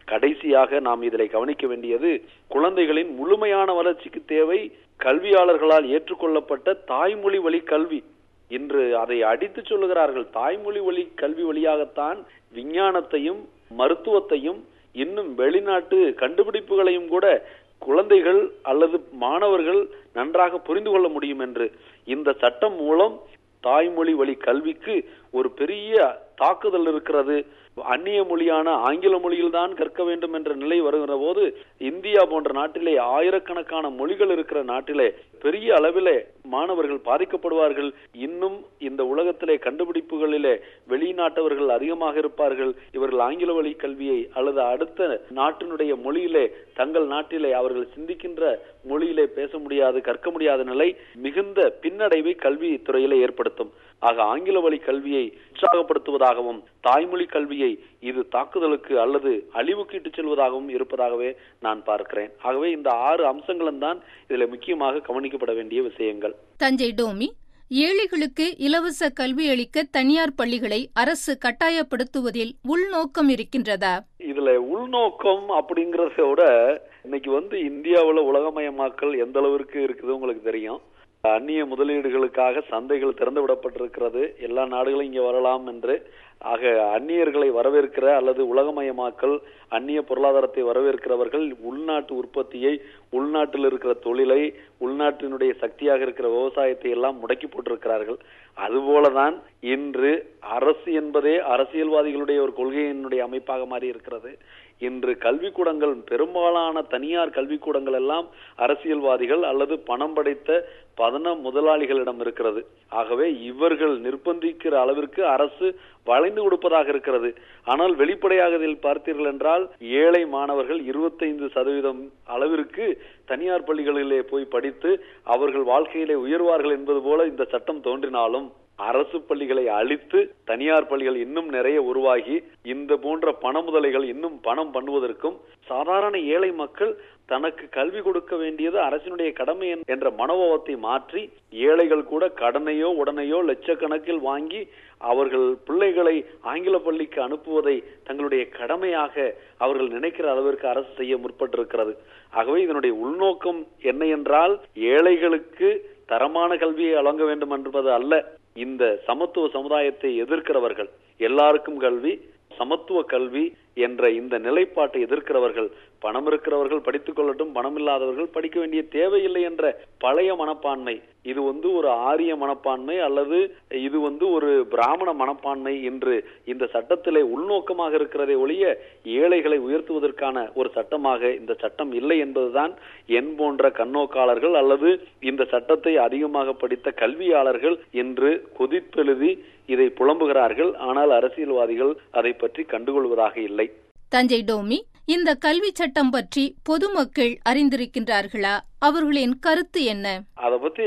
கடைசியாக நாம் இதில் கவனிக்க வேண்டியது குழந்தைகளின் முழுமையான வளர்ச்சிக்கு தேவை கல்வியாளர்களால் ஏற்றுக்கொள்ளப்பட்ட தாய்மொழி வழி கல்வி இன்று அதை அடித்து சொல்லுகிறார்கள் தாய்மொழி வழி கல்வி வழியாகத்தான் விஞ்ஞானத்தையும் மருத்துவத்தையும் இன்னும் வெளிநாட்டு கண்டுபிடிப்புகளையும் கூட குழந்தைகள் அல்லது மாணவர்கள் நன்றாக புரிந்து கொள்ள முடியும் என்று இந்த சட்டம் மூலம் தாய்மொழி வழி கல்விக்கு ஒரு பெரிய தாக்குதல் இருக்கிறது அந்நிய மொழியான ஆங்கில மொழியில்தான் கற்க வேண்டும் என்ற நிலை வருகிற போது இந்தியா போன்ற நாட்டிலே ஆயிரக்கணக்கான மொழிகள் இருக்கிற நாட்டிலே பெரிய அளவிலே மாணவர்கள் பாதிக்கப்படுவார்கள் இன்னும் இந்த உலகத்திலே கண்டுபிடிப்புகளிலே வெளிநாட்டவர்கள் அதிகமாக இருப்பார்கள் இவர்கள் ஆங்கில வழி கல்வியை அல்லது அடுத்த நாட்டினுடைய மொழியிலே தங்கள் நாட்டிலே அவர்கள் சிந்திக்கின்ற மொழியிலே பேச முடியாது கற்க முடியாத நிலை மிகுந்த பின்னடைவை கல்வி துறையிலே ஏற்படுத்தும் ஆக ஆங்கில வழி கல்வியை உற்சாகப்படுத்துவதாகவும் தாய்மொழி கல்வியை இது தாக்குதலுக்கு அல்லது அழிவுக்கு இட்டுச் செல்வதாகவும் இருப்பதாகவே நான் பார்க்கிறேன் ஆகவே இந்த ஆறு அம்சங்களும் தான் இதில் முக்கியமாக கவனிக்கப்பட வேண்டிய விஷயங்கள் தஞ்சை டோமி ஏழைகளுக்கு இலவச கல்வி அளிக்க தனியார் பள்ளிகளை அரசு கட்டாயப்படுத்துவதில் உள்நோக்கம் இருக்கின்றதா இதுல உள்நோக்கம் அப்படிங்கறத விட இன்னைக்கு வந்து இந்தியாவுல உலகமயமாக்கல் எந்த அளவிற்கு இருக்குது உங்களுக்கு தெரியும் அந்நிய முதலீடுகளுக்காக சந்தைகள் திறந்து விடப்பட்டிருக்கிறது எல்லா நாடுகளும் இங்க வரலாம் என்று ஆக அந்நியர்களை வரவேற்கிற அல்லது உலகமயமாக்கல் அந்நிய பொருளாதாரத்தை வரவேற்கிறவர்கள் உள்நாட்டு உற்பத்தியை உள்நாட்டில் இருக்கிற தொழிலை உள்நாட்டினுடைய சக்தியாக இருக்கிற விவசாயத்தை எல்லாம் முடக்கி போட்டிருக்கிறார்கள் அதுபோலதான் இன்று அரசு என்பதே அரசியல்வாதிகளுடைய ஒரு கொள்கையினுடைய அமைப்பாக மாறி இருக்கிறது இன்று கல்விக்கூடங்கள் பெரும்பாலான தனியார் கல்விக்கூடங்கள் எல்லாம் அரசியல்வாதிகள் அல்லது பணம் படைத்த பதன முதலாளிகளிடம் இருக்கிறது ஆகவே இவர்கள் நிர்பந்திக்கிற அளவிற்கு அரசு வளைந்து கொடுப்பதாக இருக்கிறது ஆனால் வெளிப்படையாக இதில் பார்த்தீர்கள் என்றால் ஏழை மாணவர்கள் இருபத்தைந்து சதவீதம் அளவிற்கு தனியார் பள்ளிகளிலே போய் படித்து அவர்கள் வாழ்க்கையிலே உயர்வார்கள் என்பது போல இந்த சட்டம் தோன்றினாலும் அரசு பள்ளிகளை அழித்து தனியார் பள்ளிகள் இன்னும் நிறைய உருவாகி இந்த போன்ற பண முதலைகள் இன்னும் பணம் பண்ணுவதற்கும் சாதாரண ஏழை மக்கள் தனக்கு கல்வி கொடுக்க வேண்டியது அரசினுடைய கடமை என்ற மனோபாவத்தை மாற்றி ஏழைகள் கூட கடனையோ உடனையோ லட்சக்கணக்கில் வாங்கி அவர்கள் பிள்ளைகளை ஆங்கில பள்ளிக்கு அனுப்புவதை தங்களுடைய கடமையாக அவர்கள் நினைக்கிற அளவிற்கு அரசு செய்ய முற்பட்டிருக்கிறது ஆகவே இதனுடைய உள்நோக்கம் என்ன என்றால் ஏழைகளுக்கு தரமான கல்வியை வழங்க வேண்டும் என்பது அல்ல இந்த சமத்துவ சமுதாயத்தை எதிர்க்கிறவர்கள் எல்லாருக்கும் கல்வி சமத்துவ கல்வி என்ற இந்த நிலைப்பாட்டை எதிர்க்கிறவர்கள் பணம் இருக்கிறவர்கள் படித்துக் கொள்ளட்டும் பணம் இல்லாதவர்கள் படிக்க வேண்டிய தேவையில்லை என்ற பழைய மனப்பான்மை இது வந்து ஒரு ஆரிய மனப்பான்மை அல்லது இது வந்து ஒரு பிராமண மனப்பான்மை என்று இந்த சட்டத்திலே உள்நோக்கமாக இருக்கிறதே ஒழிய ஏழைகளை உயர்த்துவதற்கான ஒரு சட்டமாக இந்த சட்டம் இல்லை என்பதுதான் என் போன்ற கண்ணோக்காளர்கள் அல்லது இந்த சட்டத்தை அதிகமாக படித்த கல்வியாளர்கள் என்று கொதித்தெழுதி இதை புலம்புகிறார்கள் ஆனால் அரசியல்வாதிகள் அதை பற்றி கண்டுகொள்வதாக இல்லை தஞ்சை டோமி இந்த கல்வி சட்டம் பற்றி பொதுமக்கள் அறிந்திருக்கின்றார்களா அவர்களின் கருத்து என்ன அத பத்தி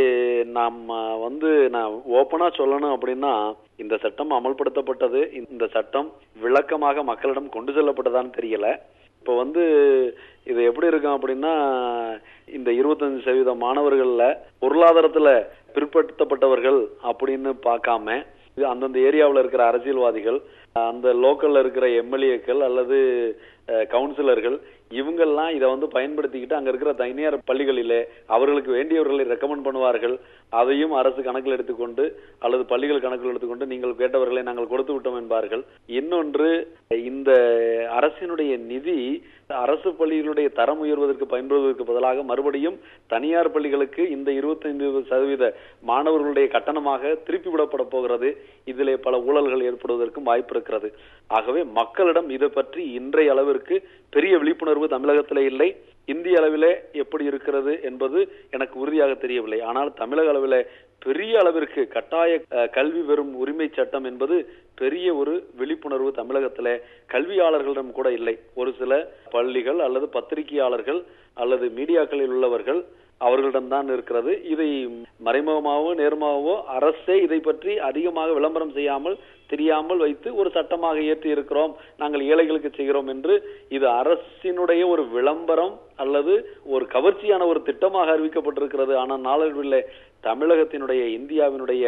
நாம் வந்து நான் ஓபனா சொல்லணும் அப்படின்னா இந்த சட்டம் அமல்படுத்தப்பட்டது இந்த சட்டம் விளக்கமாக மக்களிடம் கொண்டு செல்லப்பட்டதான்னு தெரியல இப்ப வந்து இது எப்படி இருக்கும் அப்படின்னா இந்த இருபத்தஞ்சு சதவீத மாணவர்கள்ல பொருளாதாரத்துல பிற்படுத்தப்பட்டவர்கள் அப்படின்னு பார்க்காம அந்தந்த ஏரியாவில் இருக்கிற அரசியல்வாதிகள் அந்த லோக்கல்ல இருக்கிற எம்எல்ஏக்கள் அல்லது கவுன்சிலர்கள் இவங்கெல்லாம் இதை வந்து பயன்படுத்திக்கிட்டு அங்க இருக்கிற தனியார் பள்ளிகளிலே அவர்களுக்கு வேண்டியவர்களை ரெக்கமெண்ட் பண்ணுவார்கள் அதையும் அரசு கணக்கில் எடுத்துக்கொண்டு அல்லது பள்ளிகள் கணக்கில் எடுத்துக்கொண்டு நீங்கள் கேட்டவர்களை நாங்கள் கொடுத்து விட்டோம் என்பார்கள் இன்னொன்று இந்த அரசினுடைய நிதி அரசு பள்ளிகளுடைய தரம் உயர்வதற்கு பயன்படுவதற்கு பதிலாக மறுபடியும் தனியார் பள்ளிகளுக்கு இந்த இருபத்தைந்து சதவீத மாணவர்களுடைய கட்டணமாக திருப்பி விடப்பட போகிறது இதிலே பல ஊழல்கள் ஏற்படுவதற்கும் வாய்ப்பு இருக்கிறது ஆகவே மக்களிடம் இதை பற்றி இன்றைய அளவிற்கு பெரிய விழிப்புணர்வு தமிழகத்திலே இல்லை இந்திய அளவிலே எப்படி இருக்கிறது என்பது எனக்கு உறுதியாக தெரியவில்லை ஆனால் தமிழக அளவிலே பெரிய அளவிற்கு கட்டாய கல்வி பெறும் உரிமை சட்டம் என்பது பெரிய ஒரு விழிப்புணர்வு தமிழகத்திலே கல்வியாளர்களிடம் கூட இல்லை ஒரு சில பள்ளிகள் அல்லது பத்திரிகையாளர்கள் அல்லது மீடியாக்களில் உள்ளவர்கள் அவர்களிடம்தான் இருக்கிறது இதை மறைமுகமாகவோ நேர்மாகவோ அரசே இதை பற்றி அதிகமாக விளம்பரம் செய்யாமல் தெரியாமல் வைத்து ஒரு சட்டமாக ஏற்றி இருக்கிறோம் நாங்கள் ஏழைகளுக்கு செய்கிறோம் என்று இது அரசினுடைய ஒரு விளம்பரம் அல்லது ஒரு கவர்ச்சியான ஒரு திட்டமாக அறிவிக்கப்பட்டிருக்கிறது ஆனால் நாளடைவில் தமிழகத்தினுடைய இந்தியாவினுடைய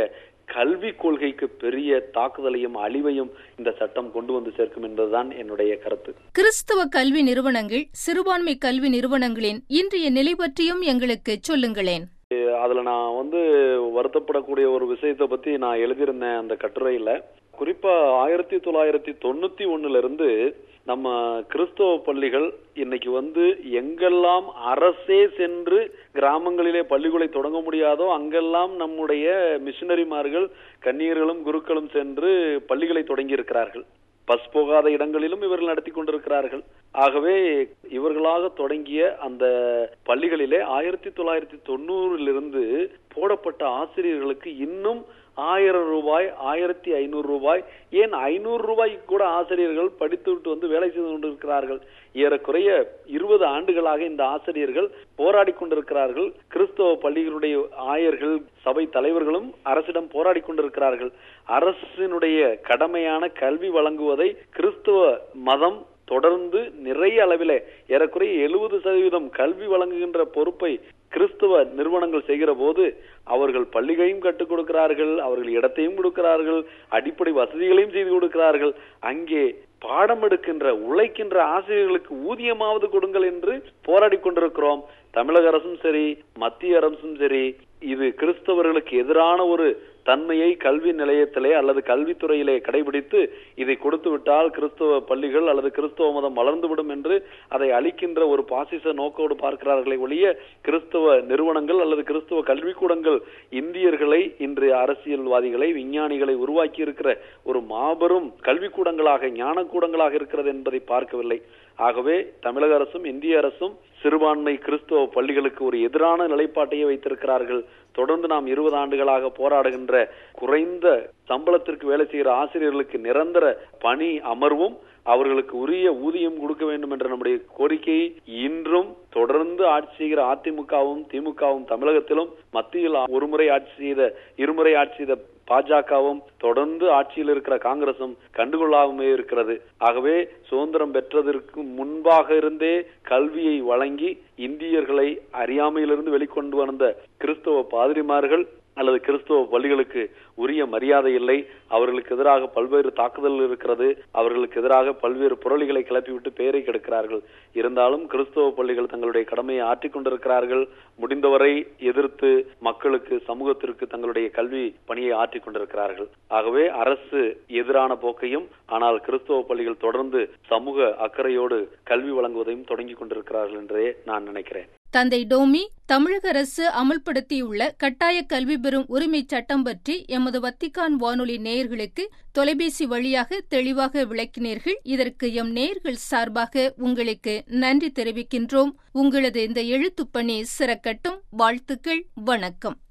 கல்வி கொள்கைக்கு பெரிய தாக்குதலையும் அழிவையும் இந்த சட்டம் கொண்டு வந்து சேர்க்கும் என்பதுதான் என்னுடைய கருத்து கிறிஸ்தவ கல்வி நிறுவனங்கள் சிறுபான்மை கல்வி நிறுவனங்களின் இன்றைய நிலை பற்றியும் எங்களுக்கு சொல்லுங்களேன் அதுல நான் வந்து வருத்தப்படக்கூடிய ஒரு விஷயத்தை பத்தி நான் எழுதியிருந்தேன் அந்த கட்டுரையில குறிப்பா ஆயிரத்தி தொள்ளாயிரத்தி தொண்ணூத்தி ஒண்ணுல இருந்து நம்ம கிறிஸ்தவ பள்ளிகள் இன்னைக்கு வந்து எங்கெல்லாம் அரசே சென்று கிராமங்களிலே பள்ளிகளை தொடங்க முடியாதோ அங்கெல்லாம் நம்முடைய மிஷினரிமார்கள் கன்னியர்களும் குருக்களும் சென்று பள்ளிகளை தொடங்கி இருக்கிறார்கள் பஸ் போகாத இடங்களிலும் இவர்கள் நடத்தி கொண்டிருக்கிறார்கள் ஆகவே இவர்களாக தொடங்கிய அந்த பள்ளிகளிலே ஆயிரத்தி தொள்ளாயிரத்தி தொண்ணூறிலிருந்து போடப்பட்ட ஆசிரியர்களுக்கு இன்னும் ஆயிரம் ரூபாய் ஆயிரத்தி ஐநூறு ரூபாய் ஏன் ஐநூறு ரூபாய்க்கு கூட ஆசிரியர்கள் படித்து விட்டு வந்து வேலை செய்து கொண்டிருக்கிறார்கள் ஏறக்குறைய இருபது ஆண்டுகளாக இந்த ஆசிரியர்கள் போராடி கொண்டிருக்கிறார்கள் கிறிஸ்தவ பள்ளிகளுடைய ஆயர்கள் சபை தலைவர்களும் அரசிடம் போராடி கொண்டிருக்கிறார்கள் அரசினுடைய கடமையான கல்வி வழங்குவதை கிறிஸ்தவ மதம் தொடர்ந்து நிறைய அளவிலே ஏறக்குறைய எழுபது சதவீதம் கல்வி வழங்குகின்ற பொறுப்பை கிறிஸ்துவ நிறுவனங்கள் செய்கிற போது அவர்கள் பள்ளிகளையும் கற்றுக் கொடுக்கிறார்கள் அவர்கள் இடத்தையும் கொடுக்கிறார்கள் அடிப்படை வசதிகளையும் செய்து கொடுக்கிறார்கள் அங்கே பாடம் எடுக்கின்ற உழைக்கின்ற ஆசிரியர்களுக்கு ஊதியமாவது கொடுங்கள் என்று போராடி கொண்டிருக்கிறோம் தமிழக அரசும் சரி மத்திய அரசும் சரி இது கிறிஸ்தவர்களுக்கு எதிரான ஒரு தன்மையை கல்வி நிலையத்திலே அல்லது கல்வித்துறையிலே கடைபிடித்து இதை கொடுத்து விட்டால் கிறிஸ்தவ பள்ளிகள் அல்லது கிறிஸ்தவ மதம் வளர்ந்துவிடும் என்று அதை அளிக்கின்ற ஒரு பாசிச நோக்கோடு பார்க்கிறார்களே ஒழிய கிறிஸ்தவ நிறுவனங்கள் அல்லது கிறிஸ்தவ கல்விக்கூடங்கள் இந்தியர்களை இன்று அரசியல்வாதிகளை விஞ்ஞானிகளை உருவாக்கி இருக்கிற ஒரு மாபெரும் கல்விக்கூடங்களாக ஞானக்கூடங்களாக இருக்கிறது என்பதை பார்க்கவில்லை ஆகவே தமிழக அரசும் இந்திய அரசும் சிறுபான்மை கிறிஸ்தவ பள்ளிகளுக்கு ஒரு எதிரான நிலைப்பாட்டையே வைத்திருக்கிறார்கள் தொடர்ந்து நாம் இருபது ஆண்டுகளாக போராடுகின்ற குறைந்த சம்பளத்திற்கு வேலை செய்கிற ஆசிரியர்களுக்கு நிரந்தர பணி அமர்வும் அவர்களுக்கு உரிய ஊதியம் கொடுக்க வேண்டும் என்ற நம்முடைய கோரிக்கையை இன்றும் தொடர்ந்து ஆட்சி செய்கிற அதிமுகவும் திமுகவும் தமிழகத்திலும் மத்தியில் ஒருமுறை ஆட்சி செய்த இருமுறை ஆட்சி செய்த பாஜகவும் தொடர்ந்து ஆட்சியில் இருக்கிற காங்கிரசும் கண்டுகொள்ளாமே இருக்கிறது ஆகவே சுதந்திரம் பெற்றதற்கு முன்பாக இருந்தே கல்வியை வழங்கி இந்தியர்களை அறியாமையிலிருந்து வெளிக்கொண்டு வந்த கிறிஸ்தவ பாதிரிமார்கள் அல்லது கிறிஸ்தவ பள்ளிகளுக்கு உரிய மரியாதை இல்லை அவர்களுக்கு எதிராக பல்வேறு தாக்குதல் இருக்கிறது அவர்களுக்கு எதிராக பல்வேறு புரளிகளை கிளப்பிவிட்டு பெயரை கெடுக்கிறார்கள் இருந்தாலும் கிறிஸ்தவ பள்ளிகள் தங்களுடைய கடமையை ஆற்றிக் கொண்டிருக்கிறார்கள் முடிந்தவரை எதிர்த்து மக்களுக்கு சமூகத்திற்கு தங்களுடைய கல்வி பணியை ஆற்றிக் கொண்டிருக்கிறார்கள் ஆகவே அரசு எதிரான போக்கையும் ஆனால் கிறிஸ்தவ பள்ளிகள் தொடர்ந்து சமூக அக்கறையோடு கல்வி வழங்குவதையும் தொடங்கிக் கொண்டிருக்கிறார்கள் என்றே நான் நினைக்கிறேன் தந்தை டோமி தமிழக அரசு அமல்படுத்தியுள்ள கட்டாய கல்வி பெறும் உரிமை சட்டம் பற்றி எமது வத்திக்கான் வானொலி நேயர்களுக்கு தொலைபேசி வழியாக தெளிவாக விளக்கினீர்கள் இதற்கு எம் நேயர்கள் சார்பாக உங்களுக்கு நன்றி தெரிவிக்கின்றோம் உங்களது இந்த எழுத்துப்பணி சிறக்கட்டும் வாழ்த்துக்கள் வணக்கம்